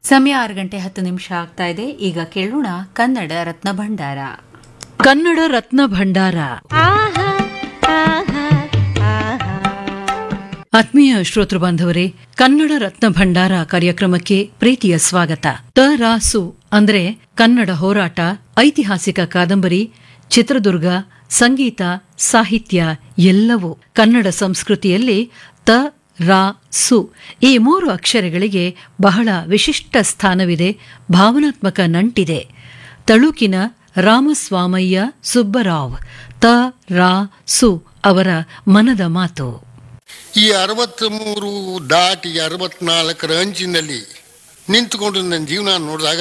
ಸಮಯ ಆರು ಗಂಟೆ ಹತ್ತು ನಿಮಿಷ ಆಗ್ತಾ ಇದೆ ಈಗ ಕೇಳೋಣ ಕನ್ನಡ ರತ್ನ ಭಂಡಾರ ಕನ್ನಡ ರತ್ನ ಭಂಡಾರ ಆತ್ಮೀಯ ಶ್ರೋತೃ ಬಾಂಧವರೇ ಕನ್ನಡ ರತ್ನ ಭಂಡಾರ ಕಾರ್ಯಕ್ರಮಕ್ಕೆ ಪ್ರೀತಿಯ ಸ್ವಾಗತ ತ ರಾಸು ಅಂದ್ರೆ ಕನ್ನಡ ಹೋರಾಟ ಐತಿಹಾಸಿಕ ಕಾದಂಬರಿ ಚಿತ್ರದುರ್ಗ ಸಂಗೀತ ಸಾಹಿತ್ಯ ಎಲ್ಲವೂ ಕನ್ನಡ ಸಂಸ್ಕೃತಿಯಲ್ಲಿ ತ ರಾ ಸು ಈ ಮೂರು ಅಕ್ಷರಗಳಿಗೆ ಬಹಳ ವಿಶಿಷ್ಟ ಸ್ಥಾನವಿದೆ ಭಾವನಾತ್ಮಕ ನಂಟಿದೆ ತಳುಕಿನ ರಾಮಸ್ವಾಮಯ್ಯ ಸುಬ್ಬರಾವ್ ತ ರಾ ಸು ಅವರ ಮನದ ಮಾತು ಈ ಅರವತ್ತ್ಮೂರು ದಾಟಿ ಅರವತ್ನಾಲ್ಕರ ಅಂಚಿನಲ್ಲಿ ನಿಂತುಕೊಂಡು ನನ್ನ ಜೀವನ ನೋಡಿದಾಗ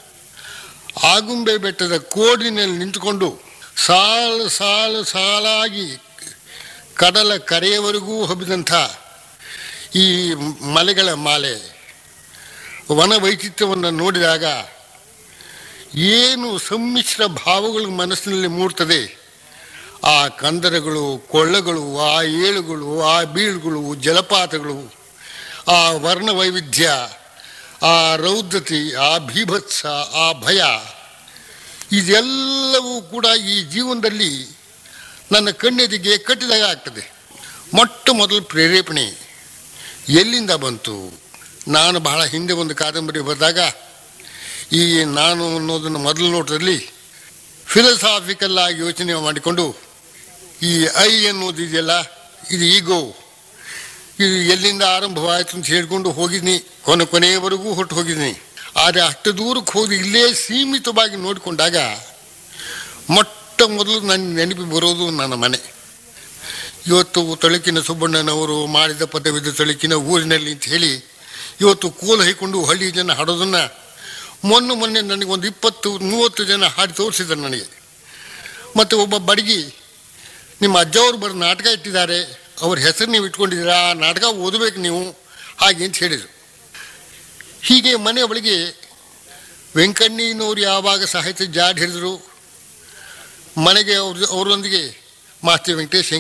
ಆಗುಂಬೆ ಬೆಟ್ಟದ ಕೋಡಿನಲ್ಲಿ ನಿಂತುಕೊಂಡು ಸಾಲು ಸಾಲು ಸಾಲಾಗಿ ಕಡಲ ಕರೆಯವರೆಗೂ ಹಬ್ಬಿದಂಥ ಈ ಮಲೆಗಳ ಮಾಲೆ ವನ ವೈಚಿತ್ರ್ಯವನ್ನು ನೋಡಿದಾಗ ಏನು ಸಮ್ಮಿಶ್ರ ಭಾವಗಳು ಮನಸ್ಸಿನಲ್ಲಿ ಮೂಡ್ತದೆ ಆ ಕಂದರಗಳು ಕೊಳ್ಳಗಳು ಆ ಏಳುಗಳು ಆ ಬೀಳುಗಳು ಜಲಪಾತಗಳು ಆ ವರ್ಣ ವೈವಿಧ್ಯ ಆ ರೌದ್ರತೆ ಆ ಭೀಭತ್ಸ ಆ ಭಯ ಇದೆಲ್ಲವೂ ಕೂಡ ಈ ಜೀವನದಲ್ಲಿ ನನ್ನ ಕಣ್ಣೆದಿಗೆ ಕಟ್ಟಿದಾಗ ಆಗ್ತದೆ ಮೊಟ್ಟ ಮೊದಲು ಪ್ರೇರೇಪಣೆ ಎಲ್ಲಿಂದ ಬಂತು ನಾನು ಬಹಳ ಹಿಂದೆ ಒಂದು ಕಾದಂಬರಿ ಬರೆದಾಗ ಈ ನಾನು ಅನ್ನೋದನ್ನು ಮೊದಲು ನೋಟದಲ್ಲಿ ಫಿಲಸಾಫಿಕಲ್ ಆಗಿ ಯೋಚನೆ ಮಾಡಿಕೊಂಡು ಈ ಐ ಅನ್ನೋದು ಇದೆಯಲ್ಲ ಇದು ಈಗೋ ಇದು ಎಲ್ಲಿಂದ ಆರಂಭವಾಯಿತು ಅಂತ ಹೇಳ್ಕೊಂಡು ಹೋಗಿದ್ನಿ ಕೊನೆ ಕೊನೆಯವರೆಗೂ ಹೊರಟು ಹೋಗಿದ್ದೀನಿ ಆದರೆ ಅಷ್ಟು ದೂರಕ್ಕೆ ಹೋಗಿ ಇಲ್ಲೇ ಸೀಮಿತವಾಗಿ ನೋಡಿಕೊಂಡಾಗ ಮೊಟ್ಟ ಮೊದಲು ನನ್ನ ನೆನಪು ಬರೋದು ನನ್ನ ಮನೆ ಇವತ್ತು ತಳುಕಿನ ಸುಬ್ಬಣ್ಣನವರು ಮಾಡಿದ ಪದವಿದ ತಳುಕಿನ ಊರಿನಲ್ಲಿ ಅಂತ ಹೇಳಿ ಇವತ್ತು ಕೋಲು ಹೈಕೊಂಡು ಹಳ್ಳಿ ಜನ ಹಾಡೋದನ್ನು ಮೊನ್ನೆ ಮೊನ್ನೆ ನನಗೆ ಒಂದು ಇಪ್ಪತ್ತು ಮೂವತ್ತು ಜನ ಹಾಡಿ ತೋರಿಸಿದ್ದಾರೆ ನನಗೆ ಮತ್ತು ಒಬ್ಬ ಬಡಗಿ ನಿಮ್ಮ ಅಜ್ಜವ್ರು ಬರೋ ನಾಟಕ ಇಟ್ಟಿದ್ದಾರೆ ಅವ್ರ ಹೆಸರು ನೀವು ಇಟ್ಕೊಂಡಿದ್ದೀರಾ ಆ ನಾಟಕ ಓದಬೇಕು ನೀವು ಹಾಗೆ ಅಂತ ಹೇಳಿದರು ಹೀಗೆ ಮನೆ ಒಳಗೆ ವೆಂಕಣ್ಣನವರು ಯಾವಾಗ ಸಾಹಿತ್ಯ ಜಾಡ್ ಹಿಡಿದ್ರು ಮನೆಗೆ ಅವ್ರ ಅವರೊಂದಿಗೆ ಮಾಸ್ತಿ ವೆಂಕಟೇಶ್